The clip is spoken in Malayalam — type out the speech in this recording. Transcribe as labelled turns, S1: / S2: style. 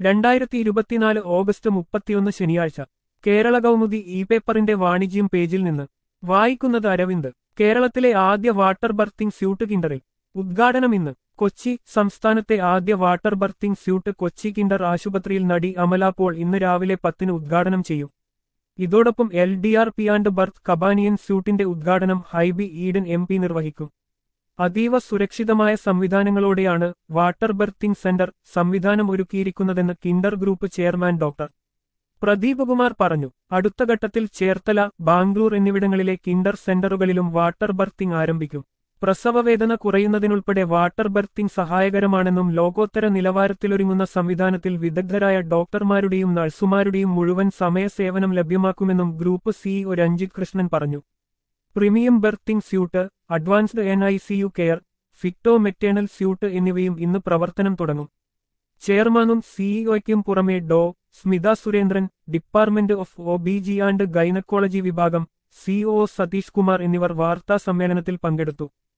S1: രണ്ടായിരത്തി ഇരുപത്തിനാല് ഓഗസ്റ്റ് മുപ്പത്തിയൊന്ന് ശനിയാഴ്ച കേരള കൗമുദി ഇ പേപ്പറിന്റെ വാണിജ്യം പേജിൽ നിന്ന് വായിക്കുന്നത് അരവിന്ദ് കേരളത്തിലെ ആദ്യ വാട്ടർ ബർത്തിംഗ് സ്യൂട്ട് കിൻഡറിൽ ഉദ്ഘാടനം ഇന്ന് കൊച്ചി സംസ്ഥാനത്തെ ആദ്യ water birthing suite Kochi Kinder ആശുപത്രിയിൽ നടി അമല പോൾ ഇന്ന് രാവിലെ പത്തിന് ഉദ്ഘാടനം ചെയ്യും ഇതോടൊപ്പം L D R P and birth കബാനിയൻ സ്യൂട്ടിന്റെ ഉദ്ഘാടനം ഹൈബി ഈഡൻ എം പി നിർവഹിക്കും അതീവ സുരക്ഷിതമായ സംവിധാനങ്ങളോടെയാണ് വാട്ടർ ബർത്തിംഗ് സെന്റർ സംവിധാനം ഒരുക്കിയിരിക്കുന്നതെന്ന് Kinder group chairman doctor Pradeep Kumar പറഞ്ഞു അടുത്ത ഘട്ടത്തിൽ ചേർത്തല ബാംഗ്ലൂർ എന്നിവിടങ്ങളിലെ കിൻഡർ സെന്ററുകളിലും വാട്ടർ ബർത്തിംഗ് ആരംഭിക്കും പ്രസവവേദന കുറയുന്നതിനുൾപ്പെടെ വാട്ടർ ബർത്തിംഗ് സഹായകരമാണെന്നും ലോകോത്തര നിലവാരത്തിലൊരുങ്ങുന്ന സംവിധാനത്തിൽ വിദഗ്ധരായ ഡോക്ടർമാരുടെയും നഴ്സുമാരുടെയും മുഴുവൻ സമയ സേവനം ലഭ്യമാക്കുമെന്നും ഗ്രൂപ്പ് സിഇഒ രഞ്ജിത് കൃഷ്ണൻ പറഞ്ഞു premium birthing suite advanced N I C U care ഫിക്ടോ മെറ്റേണൽ സ്യൂട്ട് എന്നിവയും ഇന്ന് പ്രവർത്തനം തുടങ്ങും ചെയർമാനും സിഇഒയ്ക്കും പുറമെ ഡോ Smitha Surendran department of O B G and gynaecology വിഭാഗം സിഒ സതീഷ് കുമാർ എന്നിവർ വാർത്താ സമ്മേളനത്തിൽ പങ്കെടുത്തു